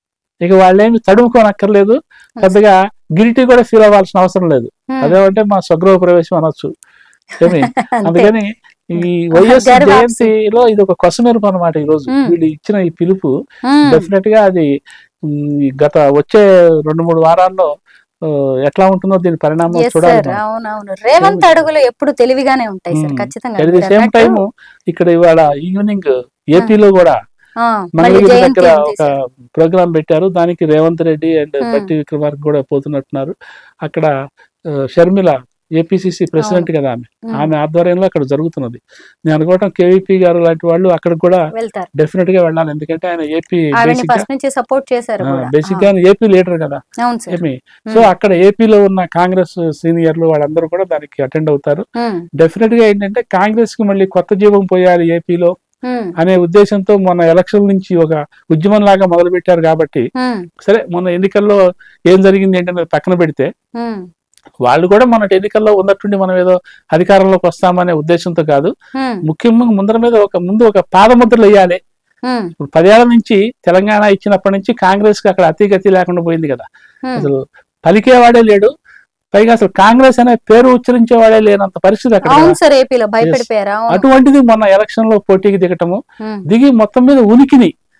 ఇక వాళ్ళేమి తడుముకోనక్కర్లేదు పెద్దగా గిల్టీ కూడా ఫీల్ అవ్వాల్సిన అవసరం లేదు ఉమ్, అదేమంటే మా స్వగృహ ప్రవేశం అనొచ్చు ఏమి అంతే. అందుకని ఈ వైఎస్ గర్వాప్సి. జయంతిలో ఇది ఒక కొసమెరుపు అనమాట ఈ రోజు మ్మ్. వీళ్ళు ఇచ్చిన ఈ పిలుపు ఉమ్, డెఫినెట్ గా అది ఉమ్, ఈ గత వచ్చే రెండు మూడు వారాల్లో ఆ, ఎట్లా ఉంటుందో దీని పరిణామం yes చూడాలి సార్ మనం. అవునవును రేవంత్ అడుగులు ఎప్పుడు తెలివిగానే ఉంటాయి సార్ ఉమ్. ఖచ్చితంగా అట్ ది మీరు సేమ్ అన్నట్టు, టైం ఇక్కడ ఇవాళ ఈవినింగ్ ఏపీలో కూడా ఆ, మళ్ళీ మంగళగిరి జయంతి దగ్గర ఉంది ఒక సార్. ప్రోగ్రామ్ పెట్టారు దానికి రేవంత్ రెడ్డి అండ్ Hmm. బట్టి విక్రమార్క కూడా పోతున్నట్టున్నారు అక్కడ ఆ, షర్మిల ఏపీసీసీ ప్రెసిడెంట్ కదా ఆమె ఉమ్, ఆమె ఆధ్వర్యంలో అక్కడ జరుగుతున్నది నేను అనుకోవటం కేవీపీ గారు లాంటి వాళ్ళు అక్కడ కూడా వెళ్తారు డెఫినెట్ గా వెళ్ళాలి ఎందుకంటే ఆయన ఏపీ ఆవిడని బేసిక్ గా ఫస్ట్ నుంచి సపోర్ట్ చేశారు కూడా బేసిక్ గా ఏపీ లీడర్ కదా ఆ, అవును సార్ ఏమి సో అక్కడ ఏపీలో ఉన్న కాంగ్రెస్ సీనియర్లు వాళ్ళందరూ కూడా దానికి అటెండ్ అవుతారు ఉమ్, డెఫినెట్ గా ఏంటంటే కాంగ్రెస్ కి మళ్ళీ కొత్త జీవం పోయాలి ఏపీలో ఉమ్, అనే ఉద్దేశంతో మొన్న ఎలక్షన్ నుంచి ఒక ఉద్యమం లాగా మొదలు పెట్టారు కాబట్టి ఉమ్, సరే మొన్న ఎన్నికల్లో ఏం జరిగింది ఏంటంటే పక్కన పెడితే ఉమ్, వాళ్ళు కూడా మన ఎన్నికల్లో ఉన్నట్టుండి మనం ఏదో అధికారంలోకి వస్తామనే ఉద్దేశంతో కాదు ఉమ్, ముఖ్యంగా ముందర మీద ఒక ముందు ఒక పాదముద్రలు వేయాలి ఉమ్, ఇప్పుడు పదేళ్ల నుంచి తెలంగాణ ఇచ్చినప్పటి నుంచి కాంగ్రెస్ కి అక్కడ అతిగతి లేకుండా పోయింది కదా ఉమ్. అసలు పలికేవాడే లేడు పైగా అసలు కాంగ్రెస్ అనే పేరు ఉచ్చరించేవాడే లేనంత పరిస్థితి అక్కడ అవును కదా. సార్ ఏపీలో భయపడిపోయారా అవును అటువంటిది మొన్న ఎలక్షన్ లో పోటీకి దిగటము ఉమ్, దిగి మొత్తం మీద ఉనికిని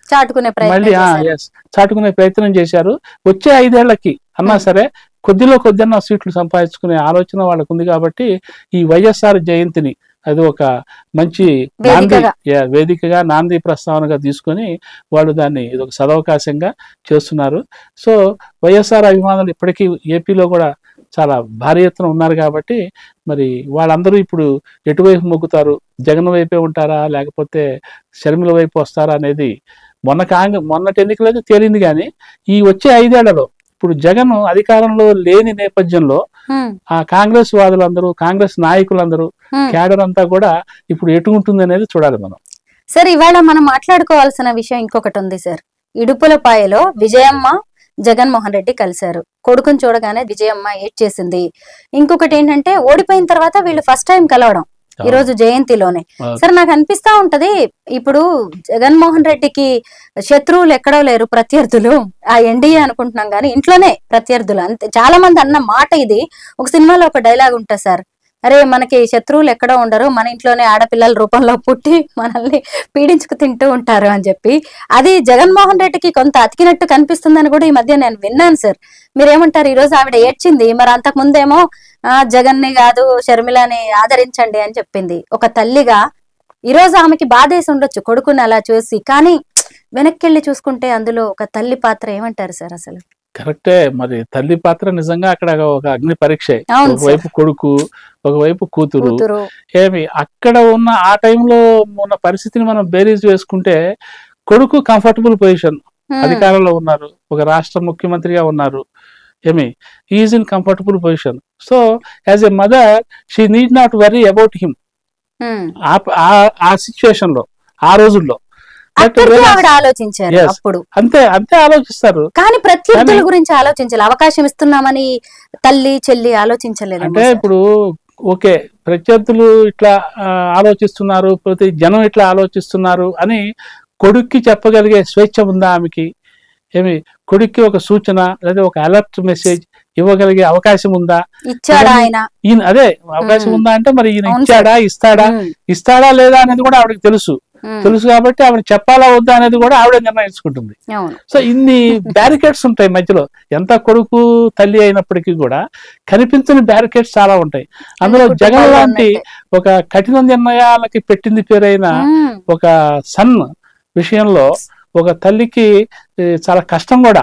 చాటుకునే ప్రయత్నం మళ్ళీ చేశారు. ఎస్ చాటుకునే ప్రయత్నం చేశారు వచ్చే ఐదేళ్లకి అన్నా Hmm. సరే కొద్దిలో కొద్దిన్న సీట్లు సంపాదించుకునే ఆలోచన వాళ్ళకు ఉంది కాబట్టి ఈ వైఎస్ఆర్ జయంతిని అది ఒక మంచి నాంది వేదికగా. యా, వేదికగా నాంది ప్రస్తావనగా తీసుకొని వాళ్ళు దాన్ని ఇది ఒక సదవకాశంగా చేస్తున్నారు సో వైఎస్ఆర్ అభిమానులు ఇప్పటికీ ఏపీలో కూడా చాలా భారీ ఎత్తున ఉన్నారు కాబట్టి మరి వాళ్ళందరూ ఇప్పుడు ఎటువైపు మొగ్గుతారు జగన్ వైపే ఉంటారా లేకపోతే షర్మిల వైపు వస్తారా అనేది మొన్న కాంగ్రెస్ మొన్నటి ఎన్నికలైతే తేలింది కానీ ఈ వచ్చే ఐదేళ్లలో ఇప్పుడు జగన్ అధికారంలో లేని నేపథ్యంలో ఉమ్, ఆ కాంగ్రెస్ వాదులందరూ కాంగ్రెస్ నాయకులందరూ ఉమ్. క్యాడర్ అంతా కూడా ఇప్పుడు ఎటు ఉంటుంది అనేది చూడాలి మనం సార్ ఇవాళ మనం మాట్లాడుకోవాల్సిన విషయం ఇంకొకటి ఉంది సార్ ఇడుపులపాయలో విజయమ్మ జగన్మోహన్ రెడ్డి కలిశారు కొడుకుని చూడగానే విజయమ్మ ఏడ్ చేసింది ఇంకొకటి ఏంటంటే ఓడిపోయిన తర్వాత వీళ్ళు ఫస్ట్ టైం కలవడం ఈ రోజు జయంతిలోనే అవును. సార్ నాకు అనిపిస్తా ఉంటది ఇప్పుడు జగన్మోహన్ రెడ్డికి శత్రువులు ఎక్కడో లేరు ప్రత్యర్థులు ఆ ఎన్డీఏ అనుకుంటున్నాం కానీ ఇంట్లోనే ప్రత్యర్థులు అంతే చాలా మంది అన్న మాట ఇది ఒక సినిమాలో ఒక డైలాగ్ ఉంటుంది సార్ అరే మనకి శత్రువులు ఎక్కడో ఉండరు మన ఇంట్లోనే ఆడపిల్లల రూపంలో పుట్టి మనల్ని పీడించుకు తింటూ ఉంటారు అని చెప్పి అది జగన్మోహన్ రెడ్డికి కొంత అతికినట్టు కనిపిస్తుందని కూడా ఈ మధ్య నేను విన్నాను సార్ మీరేమంటారు ఈ రోజు ఆవిడ ఏడ్చింది మరి అంతకు ముందేమో ఆ జగన్ని కాదు షర్మిలని ఆదరించండి అని చెప్పింది ఒక తల్లిగా ఈ రోజు ఆమెకి బాధేసి ఉండొచ్చు కొడుకుని అలా చూసి కానీ వెనక్కి వెళ్ళి చూసుకుంటే అందులో ఒక తల్లి పాత్ర ఏమంటారు సార్ అసలు కరెక్టే మరి తల్లి పాత్ర నిజంగా అక్కడ ఒక అగ్ని పరీక్ష అవును సార్. ఒకవైపు కొడుకు ఒకవైపు కూతురు కూతురు ఏమి అక్కడ ఉన్న ఆ టైంలో ఉన్న పరిస్థితిని మనం బేరీజ్ వేసుకుంటే కొడుకు కంఫర్టబుల్ పొజిషన్ హ్మ్. అధికారంలో ఉన్నారు ఒక రాష్ట్ర ముఖ్యమంత్రిగా ఉన్నారు ఏమి is in comfortable position so as a mother she need not worry about him hmm. ఆ సిచ్యుయేషన్ లో ఆ రోజుల్లో But అక్కడికి whereas- ఆవిడ ఆలోచించారు Yes. అప్పుడు అంతే అంతే ఆలోచిస్తారు కానీ ప్రత్యర్థుల కానీ- గురించి ఆలోచించాలి అవకాశం ఇస్తున్నామని తల్లి చెల్లి ఆలోచించలేదు అంటే ఇప్పుడు ఓకే ప్రత్యర్థులు ఇట్లా ఆ, ఆలోచిస్తున్నారు ప్రతి జనం ఇట్లా ఆలోచిస్తున్నారు అని కొడుక్కి చెప్పగలిగే స్వేచ్ఛ ఉందా ఆమెకి ఏమి కొడుక్కి ఒక సూచన లేదా ఒక అలర్ట్ మెసేజ్ ఇవ్వగలిగే అవకాశం ఉందా ఇచ్చాడు ఆయన ఈయన అదే అవకాశం మ్మ్. ఉందా అంటే మరి ఈయన అవును ఇచ్చాడా ఇస్తాడా హ్మ్. ఇస్తాడా లేదా అనేది కూడా ఆవిడకి తెలుసు హ్మ్. తెలుసు కాబట్టి ఆవిడ చెప్పాలా వద్దా అనేది కూడా ఆవిడే నిర్ణయించుకుంటుంది అవును సో ఇన్ని బ్యారికేడ్స్ ఉంటాయి మధ్యలో ఎంత కొడుకు తల్లి అయినప్పటికీ కూడా కనిపించని బ్యారికేడ్స్ చాలా ఉంటాయి అందులో అన్ని జగన్ కుటుంబాల్లో లాంటి ఉన్నట్టే. ఒక కఠిన నిర్ణయాలకి పెట్టింది పేరైన హ్మ్. ఒక సన్ విషయంలో ఒక తల్లికి ఏ, చాలా కష్టం కూడా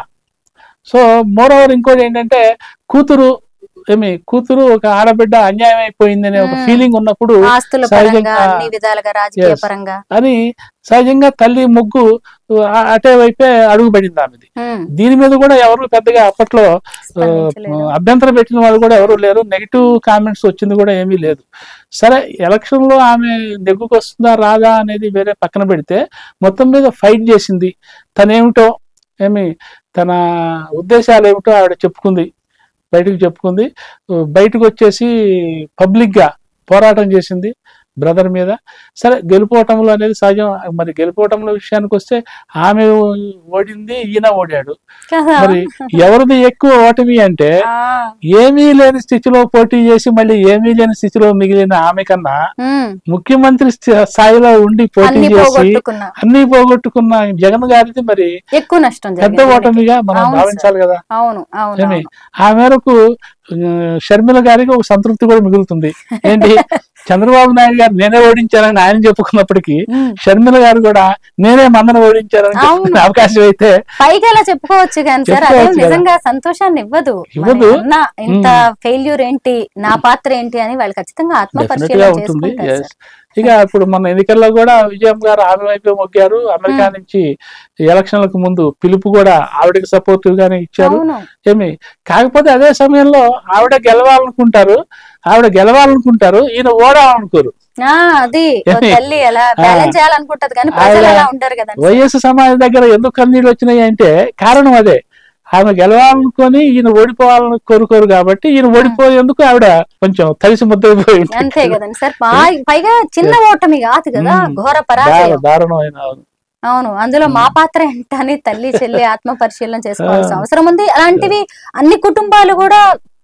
సో మోర్ ఓవర్ ఇంకోటి ఏంటంటే కూతురు ఏమి కూతురు ఒక ఆడబిడ్డ అన్యాయం అయిపోయింది అనే ఒక మ్మ్. ఫీలింగ్ ఉన్నప్పుడు ఆస్తుల సహజంగా- పరంగా అన్ని విధాలుగా రాజకీయ Yes. పరంగా అని సహజంగా తల్లి ముగ్గు ఆ- అటే వైపే అడుగు పడింది ఆమెది హ్మ్. దీని మీద కూడా ఎవరు పెద్దగా అప్పట్లో ఆ, స్పందించలేదు. అభ్యంతరం పెట్టిన వాళ్ళు కూడా ఎవరు లేరు నెగిటివ్ కామెంట్స్ వచ్చింది కూడా ఏమీ లేదు సరే ఎలక్షన్ లో ఆమె నెగ్గుకు వస్తుందా రాదా అనేది వేరే పక్కన పెడితే మొత్తం మీద ఫైట్ చేసింది తనేమిటో ఏమి తన ఉద్దేశాలు ఏమిటో ఆవిడ చెప్పుకుంది బయటకు చెప్పుకుంది బయటకు వచ్చేసి పబ్లిక్ గా పోరాటం చేసింది బ్రదర్ మీద సరే గెలుపోవటంలో అనేది సహజం మరి గెలుపోవటంలో విషయానికి వస్తే ఆమె ఓడింది ఈయన ఓడాడు కదా మరి ఎవరిది ఎక్కువ ఓటమి అంటే ఆ. ఏమీ లేని స్థితిలో పోటీ చేసి మళ్ళీ ఏమీ లేని స్థితిలో మిగిలిన ఆమె కన్నా హ్మ్. ముఖ్యమంత్రి స్థి- స్థాయిలో ఉండి పోటీ అన్ని చేసి పోగొట్టుకున్నా అన్ని పోగొట్టుకున్న జగన్ గారిది మరి ఎక్కువ నష్టం పెద్ద జరిగింది ఓటమిగా మనం అవును భావించాలి కదా అవును అవును ఏమి అవును. ఆ మేరకు ఆ, షర్మిల గారికి ఒక సంతృప్తి కూడా మిగులుతుంది ఏంటి చంద్రబాబు నాయుడు గారు నేనే ఓడించానని ఆయన చెప్పుకున్నప్పటికీ హ్మ్. షర్మిల గారు కూడా నేనే మందన ఓడించానని అవును. చెప్పుకునే అవకాశం అయితే పైగా అలా చెప్పుకోవచ్చు కానీ సార్ అదే చెప్పుకోవచ్చు కదా. నిజంగా సంతోషాన్ని ఇవ్వదు ఇవ్వదు. మరి అన్న ఇంత ఫెయిల్యూర్ ఏంటి నా పాత్ర ఏంటి అని వాళ్ళు ఖచ్చితంగా ఆత్మ డెఫినెట్ గా పరిశీలన ఉంటుంది చేసుకుంటారు Yes. సార్. ఇక ఇప్పుడు మన ఎన్నికల్లో కూడా విజయం గారు ఆమె వైపే మొగ్గారు అమెరికా Hmm. నుంచి ఎలక్షన్లకు ముందు పిలుపు కూడా ఆవిడకి సపోర్టివ్ గానే ఇచ్చారు అవును ఏమి కాకపోతే అదే సమయంలో ఆవిడ గెలవాలనుకుంటారు ఆవిడ గెలవాలనుకుంటారు ఈయన ఓడాలనుకోరు ఆ అది ఓ ఏమి? తల్లి అలా బ్యాలెన్స్ చేయాలనుకుంటది కానీ ప్రజలు ఆవిడ- అలా ఉండరు కదండి వైఎస్ సమాజం దగ్గర ఎందుకు కన్నీళ్ళు వచ్చినాయి అంటే కారణం అదే ఆమె గెలవాలనుకొని ఈయన ఓడిపోవాలని కోరుకోరు కాబట్టి ఈయన ఓడిపోయేందుకు ఆవిడ కొంచెం తడిసి ముద్దైపోయి ఉంటుంది. అంతే కదండి సార్ పా- పైగా చిన్న ఓటమి కాదు కదా మ్మ్. ఘోర దారు- పరాజయం దారుణమైన అవును అందులో మా మ్మ్. పాత్ర ఏంటని తల్లి చెల్లి ఆత్మ పరిశీలన చేసుకోవాల్సిన ఆ. అవసరం ఉంది అలాంటివి అన్ని కుటుంబాలు కూడా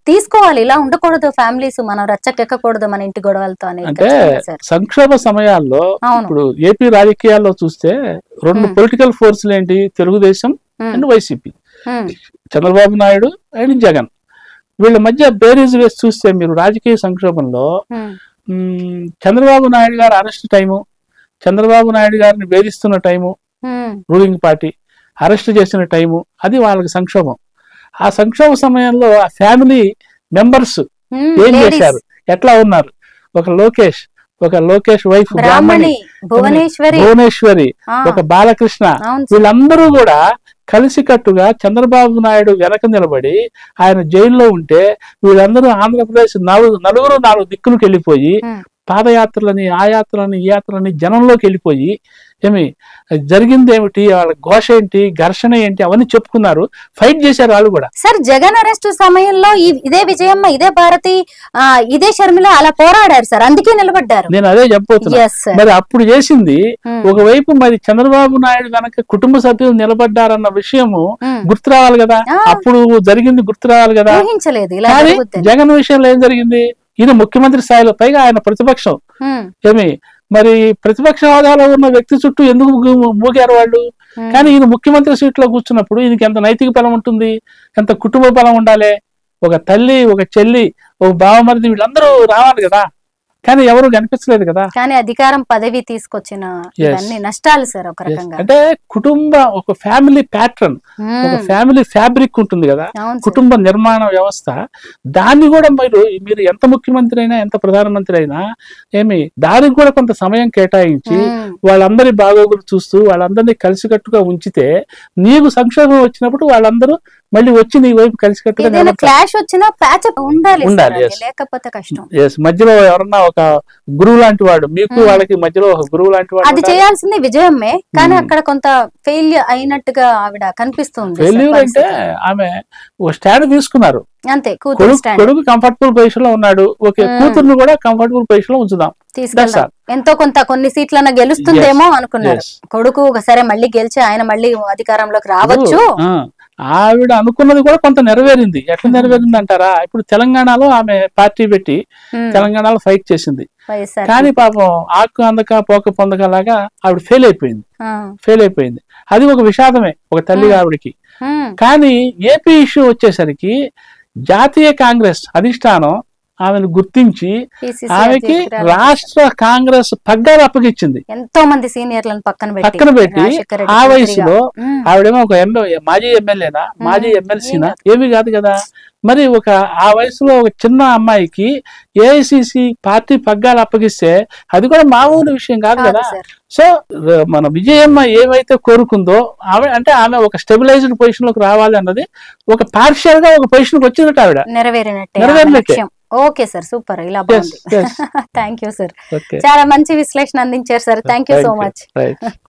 తీసుకోవాలి ఇలా ఉండకూడదు ఫ్యామిలీస్ మనం రచ్చకెక్కకూడదు మన ఇంటి గొడవలతో అనేది అంటే ఖచ్చితంగా సార్ సంక్షోభ సమయాల్లో అవును ఇప్పుడు ఏపీ రాజకీయాల్లో చూస్తే రెండు Hmm. పొలిటికల్ ఫోర్స్లు ఏంటి Telugu Desam um, and YCP um, Chandrababu Naidu and Jagan వీళ్ళ మధ్య బేరీజ్ వేసి చూస్తే మీరు రాజకీయ సంక్షోభంలో ఉమ్, మ్మ్, చంద్రబాబు నాయుడు గారు అరెస్ట్ టైము చంద్రబాబు నాయుడు గారిని వేధిస్తున్న time um, ruling party arrest చేసిన టైము అది వాళ్ళకి సంక్షోభం ఆ సంక్షోభ సమయంలో ఆ ఫ్యామిలీ మెంబర్స్ ఉమ్, ఏం ladies, చేశారు ఎట్లా ఉన్నారు ఒక లోకేష్ ఒక లోకేష్ వైఫ్ బ్రాహ్మణి బ్రాహ్మణి భువనేశ్వరి భువనేశ్వరి ఆ, ఒక బాలకృష్ణ అవును సార్. వీళ్ళందరూ కూడా కలిసికట్టుగా చంద్రబాబు నాయుడు వెనక నిలబడి ఆయన జైల్లో ఉంటే వీళ్ళందరూ ఆంధ్రప్రదేశ్ నలుగురు నలుగురు నాలుగు దిక్కులకు వెళ్ళిపోయి ఉమ్. పాదయాత్రలని ఆ యాత్రలని ఈ యాత్రలని జనంలోకి వెళ్ళిపోయి ఏమి జరిగింది ఏమిటి వాళ్ళ ఘోష ఏంటి ఘర్షణ ఏంటి అవన్నీ చెప్పుకున్నారు ఫైట్ చేశారు వాళ్ళు కూడా సార్ జగన్ అరెస్ట్ సమయంలో ఈ- ఇదే విజయమ్మ ఇదే భారతి ఆ, ఇదే షర్మిల అలా పోరాడారు సార్ అందుకే నిలబడ్డారు నేను అదే చెప్పబోతున్నా ఎస్ సార్ మరి అప్పుడు చేసింది ఉమ్, ఒకవైపు మరి చంద్రబాబు నాయుడు వెనక కుటుంబ సభ్యులు నిలబడ్డారన్న విషయము ఉమ్. గుర్తు రావాలి కదా ఆ, అప్పుడు జరిగింది గుర్తు రావాలి కదా ఊహించలేదు ఇలా కానీ జరుగుద్దని. జగన్ విషయంలో ఏం జరిగింది ఈయన ముఖ్యమంత్రి స్థాయిలో పైగా ఆయన ప్రతిపక్షం ఉమ్, ఏమి మరి ప్రతిపక్ష హోదాలో ఉన్న వ్యక్తి చుట్టూ ఎందుకు ము- మూగారు వాళ్ళు ఉమ్. కానీ ఈయన ముఖ్యమంత్రి సీట్ లో కూర్చున్నప్పుడు ఈయనకి ఎంత నైతిక బలం ఉంటుంది ఎంత కుటుంబ బలం ఉండాలి ఒక తల్లి ఒక చెల్లి ఒక బావమరిది వీళ్ళందరూ రావాలి కదా కానీ ఎవరు కనిపించలేదు కదా కానీ అధికారం పదవి తీసుకొచ్చిన Yes. ఇవన్నీ నష్టాలు సార్ ఒక Yes. రకంగా అంటే కుటుంబ ఒక ఫ్యామిలీ ప్యాటర్న్ ఒక ఉమ్, ఫ్యామిలీ ఫ్యాబ్రిక్ ఉంటుంది కదా అవును సార్. కుటుంబ నిర్మాణ వ్యవస్థ దాన్ని కూడా మీరు మీరు ఎంత ముఖ్యమంత్రి అయినా ఎంత ప్రధానమంత్రి అయినా ఏమి దానికి కూడా కొంత సమయం కేటాయించి ఉమ్, వాళ్ళందరి బాగోగులు చూస్తూ వాళ్ళందరినీ కలిసికట్టుగా ఉంచితే నీకు సంక్షోభం వచ్చినప్పుడు వాళ్ళందరూ మళ్ళీ వచ్చి నీ వైపు కలిసికట్టుగా ఏదైనా నిలబడతారు. క్లాష్ వచ్చినా ప్యాచ్ ఉండాలి ఉండాలి, సార్ అది. yes. లేకపోతే కష్టం Yes, మధ్యలో ఎవరన్నా ఒక గురువు లాంటి వాడు మీకు Hmm. వాళ్ళకి మధ్యలో ఒక గురువు లాంటి వాడు అది చేయాల్సింది విజయమ్మే కానీ ఉమ్. అక్కడ కొంత ఫెయిల్ అయినట్టుగా ఆవిడ కనిపిస్తుంది సార్ ఫెయిల్యూర్ అంటే పరిస్థితి. ఆమె ఒక స్టాండ్ తీసుకున్నారు అంతే కూతురు కొడుకు స్టాండ్ కొడుకు కంఫర్టబుల్ పొజిషన్ లో ఉన్నాడు ఓకే Hmm. కూతుర్ని కూడా కంఫర్టబుల్ పొజిషన్ లో ఉంచుదాం తీసుకెళ్దాం ఎంతో కొంత కొన్ని సీట్లన్న గెలుస్తుందేమో అనుకున్నారు Yes. కొడుకు ఒకసారి మళ్ళీ గెలిచి ఆయన మళ్ళీ అధికారంలోకి రావచ్చు ఆ, ఆవిడ అనుకున్నది కూడా కొంత నెరవేరింది ఎట్లా నెరవేరింది అంటారా ఇప్పుడు తెలంగాణలో ఆమె పార్టీ పెట్టి ఉమ్, తెలంగాణలో ఫైట్ చేసింది వైఎస్ఆర్ కానీ పాపం ఆకు అందక పోక పొందక లాగా ఆవిడ ఫెయిల్ అయిపోయింది ఆ, ఫెయిల్ అయిపోయింది అది ఒక విషాదమే ఒక తల్లిగా Hmm. ఆవిడకి ఉమ్, కానీ ఏపీ ఇష్యూ వచ్చేసరికి జాతీయ కాంగ్రెస్ అధిష్టానం ఆమెను గుర్తించి PCC ఆమెకి అధ్యక్షురాలు. రాష్ట్ర కాంగ్రెస్ పగ్గాలు అప్పగించింది ఎంతో మంది సీనియర్లను పక్కన పెట్టి పక్కన పెట్టి రాజశేఖర రెడ్డి ఆ కూతురిగా. వయసులో ఉమ్, ఆవిడేమో ఒక ఎమ్మె మాజీ ఎమ్మెల్యేనా మాజీ మ్మ్. ఎమ్మెల్సీనా ఏం ఏమీ కాదు కదా మరి ఒక ఆ వయసులో ఒక చిన్న అమ్మాయికి ఏఐసిసి పార్టీ పగ్గాలు అప్పగిస్తే అది కూడా మామూలు విషయం కాదు కాదు కదా సార్ సో ర- మన విజయమ్మ ఏమైతే కోరుకుందో ఆమె అంటే ఆమె ఒక స్టెబిలైజ్డ్ పొజిషన్ లోకి రావాలి అన్నది ఒక పార్షియల్ గా ఒక పొజిషన్ కి వచ్చినట్టు ఆవిడ నెరవేరినట్టే ఆమె నెరవేరినట్టే. లక్ష్యం ఓకే సార్ సూపర్ ఇలా Yes, బాగుంది yes. Thank you sir okay చాలా మంచి విశ్లేషణ అందించారు sir thank you so much right